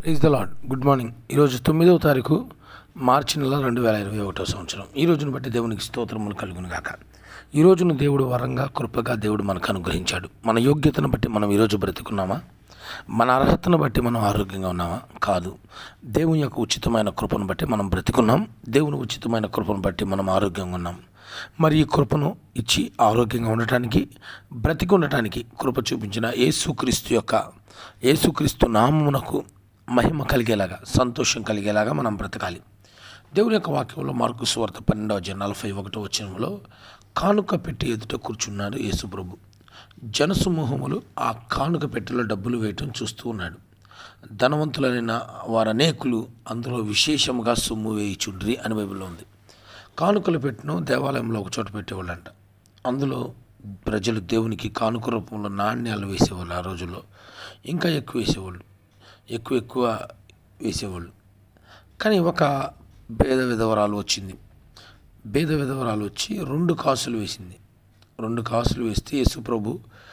praise the Lord good morning ఈరోజు తొమ్మిదవ తారీఖు మార్చి నెల రెండు వేల ఇరవై ఒకటో సంవత్సరం ఈ రోజును బట్టి దేవునికి స్తోత్రములు కలుగును గాక ఈ రోజును దేవుడు వరంగా కృపగా దేవుడు మనకు అనుగ్రహించాడు మన యోగ్యతను బట్టి మనం ఈరోజు బ్రతికున్నామా మన అర్హతను బట్టి మనం ఆరోగ్యంగా ఉన్నామా కాదు దేవుని యొక్క ఉచితమైన కృపను బట్టి మనం బ్రతికున్నాం దేవుని ఉచితమైన కృపను బట్టి మనం ఆరోగ్యంగా ఉన్నాం మరి ఈ కృపను ఇచ్చి ఆరోగ్యంగా ఉండటానికి బ్రతికి ఉండటానికి కృప చూపించిన యేసుక్రీస్తు యొక్క యేసుక్రీస్తు నామమునకు మహిమ కలిగేలాగా సంతోషం కలిగేలాగా మనం బ్రతకాలి దేవుని యొక్క వాక్యంలో మార్కు సువార్త పన్నెండవ అధ్యాయం నలభై ఒకటో వచనంలో కానుక పెట్టి ఎదుట కూర్చున్నాడు యేసుప్రభు జనసమూహములు ఆ కానుక పెట్టెలో డబ్బులు వేయటం చూస్తూ ఉన్నాడు ధనవంతులైన వారు అనేకులు అందులో విశేషముగా సొమ్ము వేయిచుండ్రి అని బైబిల్లో ఉంది కానుకలు పెట్టిన దేవాలయంలో ఒక చోట పెట్టేవాళ్ళంట అందులో ప్రజలు దేవునికి కానుక రూపంలో నాణ్యాలు వేసేవాళ్ళు ఆ రోజుల్లో ఇంకా ఎక్కువ వేసేవాళ్ళు ఎక్కువ ఎక్కువ వేసేవాళ్ళు కానీ ఒక భేద విధవరాలు వచ్చింది భేద విధవరాలు వచ్చి రెండు కాసులు వేసింది రెండు కాసులు వేస్తే యేసుప్రభు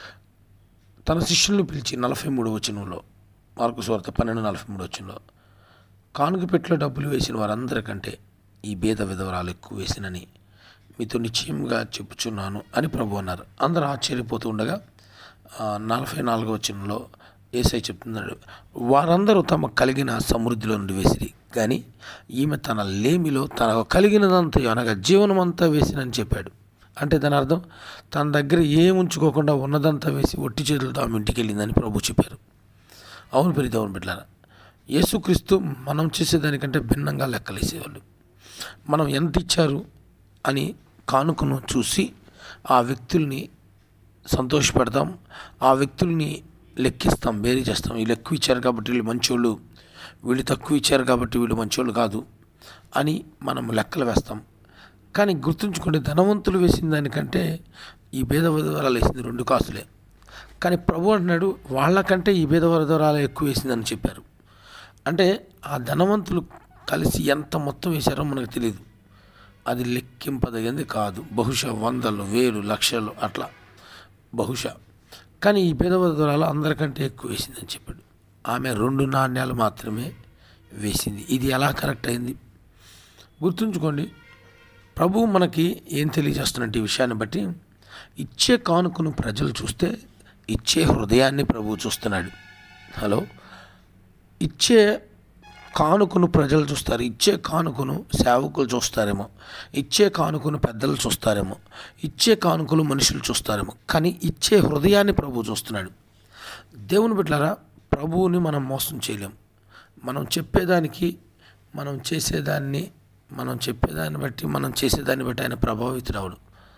తన శిష్యుల్ని పిలిచి నలభై మూడు వచనంలో మార్కు స్వార్థ పన్నెండు నలభై మూడు వచనంలో కానుక పెట్టిలో డబ్బులు వేసిన వారందరికంటే ఈ భేద విధవరాలు ఎక్కువ వేసినని మీతో నిశ్చయంగా చెప్పుచున్నాను అని ప్రభు అన్నారు అందరూ ఆశ్చర్యపోతూ ఉండగా ఆ, నలభై నాలుగో వచనంలో ఏసై చెప్తున్నాడు వారందరూ తమ కలిగిన సమృద్ధిలో నుండి వేసిరి కానీ ఈమె తన లేమిలో తనకు కలిగినదంతా అనగా జీవనమంతా వేసినని చెప్పాడు అంటే దాని అర్థం తన దగ్గర ఏం ఉంచుకోకుండా ఉన్నదంతా వేసి ఒట్టి చేతులతో ఆమె ఇంటికి వెళ్ళిందని ప్రభు చెప్పారు అవును పెరిగి అవును బిడ్డారా యేసుక్రీస్తు మనం చేసేదానికంటే భిన్నంగా లెక్కలేసేవాళ్ళు మనం ఎంత ఇచ్చారు అని కానుకను చూసి ఆ వ్యక్తుల్ని సంతోషపెడతాం ఆ వ్యక్తుల్ని లెక్కిస్తాం బేరీ చేస్తాం వీళ్ళు ఎక్కువ ఇచ్చారు కాబట్టి వీళ్ళు మంచోళ్ళు వీళ్ళు తక్కువ ఇచ్చారు కాబట్టి వీళ్ళు మంచోళ్ళు కాదు అని మనం లెక్కలు వేస్తాం కానీ గుర్తుంచుకోండి ధనవంతులు వేసిన దానికంటే ఈ భేద విధవరాలు వేసింది రెండు కాసులే కానీ ప్రభు అంటున్నాడు వాళ్ళకంటే ఈ భేద విధవరాలు ఎక్కువ వేసిందని చెప్పారు అంటే ఆ ధనవంతులు కలిసి ఎంత మొత్తం వేశారో మనకు తెలియదు అది లెక్కింపదగింది కాదు బహుశా వందలు వేలు లక్షలు అట్లా బహుశా కానీ ఈ పేదవదరాలు అందరికంటే ఎక్కువ వేసిందని చెప్పాడు ఆమె రెండు నాణ్యాలు మాత్రమే వేసింది ఇది ఎలా కరెక్ట్ అయింది గుర్తుంచుకోండి ప్రభు మనకి ఏం తెలియజేస్తున్నట్టు ఈ విషయాన్ని బట్టి ఇచ్చే కానుకను ప్రజలు చూస్తే ఇచ్చే హృదయాన్ని ప్రభువు చూస్తున్నాడు హలో ఇచ్చే కానుకను ప్రజలు చూస్తారు ఇచ్చే కానుకను సేవకులు చూస్తారేమో ఇచ్చే కానుకను పెద్దలు చూస్తారేమో ఇచ్చే కానుకలు మనుషులు చూస్తారేమో కానీ ఇచ్చే హృదయాన్ని ప్రభు చూస్తున్నాడు దేవుని బిడ్డలారా ప్రభువుని మనం మోసం చేయలేం మనం చెప్పేదానికి మనం చేసేదాన్ని మనం చెప్పేదాన్ని బట్టి మనం చేసేదాన్ని బట్టి ఆయన ప్రభావితుడవడు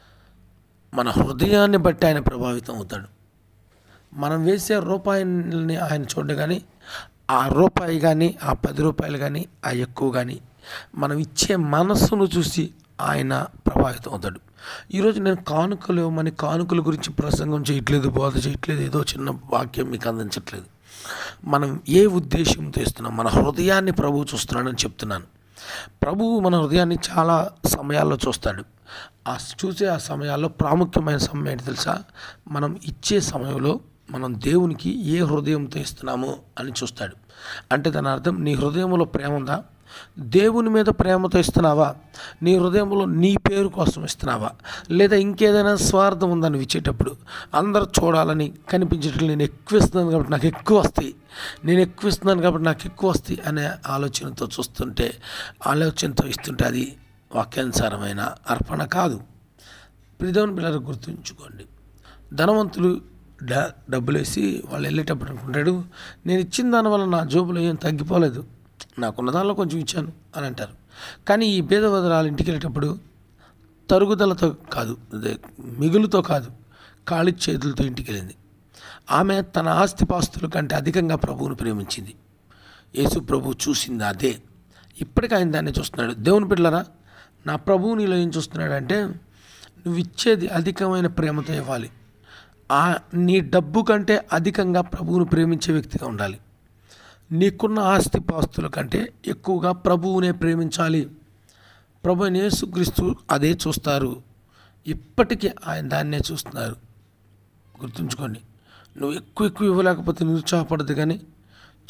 మన హృదయాన్ని బట్టి ఆయన ప్రభావితం అవుతాడు మనం వేసే రూపాయిని ఆయన చూడ కానీ ఆ రూపాయి కానీ ఆ పది రూపాయలు కానీ ఆ ఎక్కువ కానీ మనం ఇచ్చే మనస్సును చూసి ఆయన ప్రభావితం అవుతాడు ఈరోజు నేను కానుకలు ఇవ్వమని కానుకల గురించి ప్రసంగం చేయట్లేదు బోధ చేయట్లేదు ఏదో చిన్న వాక్యం మీకు అందించట్లేదు మనం ఏ ఉద్దేశంతో ఇస్తున్నాం మన హృదయాన్ని ప్రభువు చూస్తున్నాడని చెప్తున్నాను ప్రభువు మన హృదయాన్ని చాలా సమయాల్లో చూస్తాడు ఆ చూసే ఆ సమయాల్లో ప్రాముఖ్యమైన సమయం ఏంటి తెలుసా మనం ఇచ్చే సమయంలో మనం దేవునికి ఏ హృదయంతో ఇస్తున్నామో అని చూస్తాడు అంటే దాని అర్థం నీ హృదయంలో ప్రేమ ఉందా దేవుని మీద ప్రేమతో ఇస్తున్నావా నీ హృదయంలో నీ పేరు కోసం ఇస్తున్నావా లేదా ఇంకేదైనా స్వార్థం ఉందా నువ్వు ఇచ్చేటప్పుడు అందరూ చూడాలని కనిపించేటట్లు నేను ఎక్కువ ఇస్తున్నాను కాబట్టి నాకు ఎక్కువ వస్తాయి నేను ఎక్కువ ఇస్తున్నాను కాబట్టి నాకు ఎక్కువ వస్తాయి అనే ఆలోచనతో చూస్తుంటే ఆలోచనతో ఇస్తుంటే అది వాక్యానుసారమైన అర్పణ కాదు ప్రిదోని పిల్లలు గుర్తుంచుకోండి ధనవంతులు డ డబ్బులు వేసి వాళ్ళు వెళ్ళేటప్పుడు అనుకుంటాడు నేను ఇచ్చిన దానివల్ల నా జోబులో ఏం తగ్గిపోలేదు నాకున్న దానిలో కొంచెం ఇచ్చాను అని అంటారు కానీ ఈ భేదవదరాలు ఇంటికి వెళ్ళేటప్పుడు తరుగుదలతో కాదు అదే మిగులుతో కాదు ఖాళీ చేతులతో ఇంటికి వెళ్ళింది ఆమె తన ఆస్తిపాస్తుల కంటే అధికంగా ప్రభువును ప్రేమించింది యేసు ప్రభు చూసింది అదే ఇప్పటికీ ఆయన దాన్ని చూస్తున్నాడు దేవుని బిడ్డలరా నా ప్రభువు నీలో ఏం చూస్తున్నాడంటే నువ్వు ఇచ్చేది అధికమైన ప్రేమతో ఇవ్వాలి ఆ నీ డబ్బు కంటే అధికంగా ప్రభువును ప్రేమించే వ్యక్తిగా ఉండాలి నీకున్న ఆస్తి పాస్తుల కంటే ఎక్కువగా ప్రభువునే ప్రేమించాలి ప్రభు అయిన యేసుక్రీస్తు అదే చూస్తారు ఇప్పటికీ ఆయన దాన్నే చూస్తున్నారు గుర్తుంచుకోండి నువ్వు ఎక్కువ ఎక్కువ ఇవ్వలేకపోతే నిరుత్సాహపడదు కానీ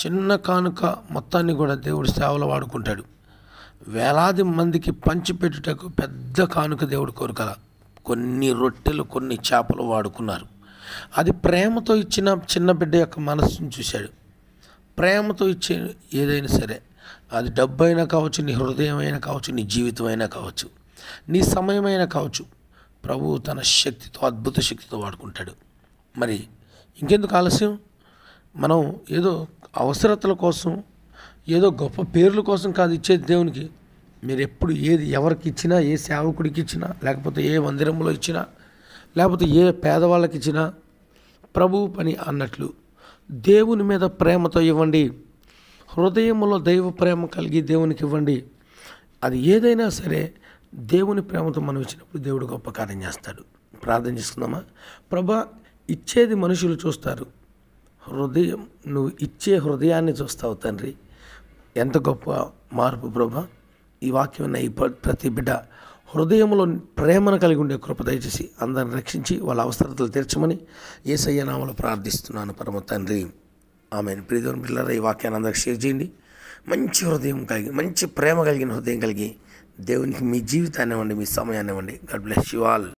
చిన్న కానుక మొత్తాన్ని కూడా దేవుడు సేవలో వాడుకుంటాడు వేలాది మందికి పంచిపెట్టుటకు పెద్ద కానుక దేవుడు కోరుకల కొన్ని రొట్టెలు కొన్ని చేపలు వాడుకున్నారు అది ప్రేమతో ఇచ్చిన చిన్న బిడ్డ యొక్క మనస్సును చూశాడు ప్రేమతో ఇచ్చే ఏదైనా సరే అది డబ్బు అయినా కావచ్చు నీ హృదయం అయినా కావచ్చు నీ జీవితం అయినా కావచ్చు నీ సమయమైనా కావచ్చు ప్రభువు తన శక్తితో అద్భుత శక్తితో వాడుకుంటాడు మరి ఇంకెందుకు ఆలస్యం మనం ఏదో అవసరతల కోసం ఏదో గొప్ప పేర్ల కోసం కాదు ఇచ్చేది దేవునికి మీరు ఎప్పుడు ఏది ఎవరికి ఇచ్చినా ఏ సేవకుడికి ఇచ్చినా లేకపోతే ఏ మందిరంలో ఇచ్చినా లేకపోతే ఏ పేదవాళ్ళకి ఇచ్చినా ప్రభువు పని అన్నట్లు దేవుని మీద ప్రేమతో ఇవ్వండి హృదయంలో దైవ ప్రేమ కలిగి దేవునికి ఇవ్వండి అది ఏదైనా సరే దేవుని ప్రేమతో మనం ఇచ్చినప్పుడు దేవుడు గొప్ప కార్యం చేస్తాడు ప్రార్థన చేసుకుందామా ప్రభా ఇచ్చేది మనుషులు చూస్తారు హృదయం నువ్వు ఇచ్చే హృదయాన్ని చూస్తావు తండ్రి ఎంత గొప్ప మార్పు ప్రభా ఈ వాక్యం విన్న ఈ ప్ర- ప్రతి బిడ్డ హృదయంలో ప్రేమను కలిగి ఉండే కృప దయచేసి అందరిని రక్షించి వాళ్ళ అవసరతలు తీర్చమని ఏసయ్య నామలో ప్రార్థిస్తున్నాను పరమ తండ్రి ఆమె ప్రియదేవుని పిల్లల ఈ వాక్యాన్ని అందరికి షేర్ చేయండి మంచి హృదయం కలిగి మంచి ప్రేమ కలిగిన హృదయం కలిగి దేవునికి మీ జీవితాన్ని ఇవ్వండి మీ సమయాన్ని ఇవ్వండి గాడ్ బ్లెస్ యు ఆల్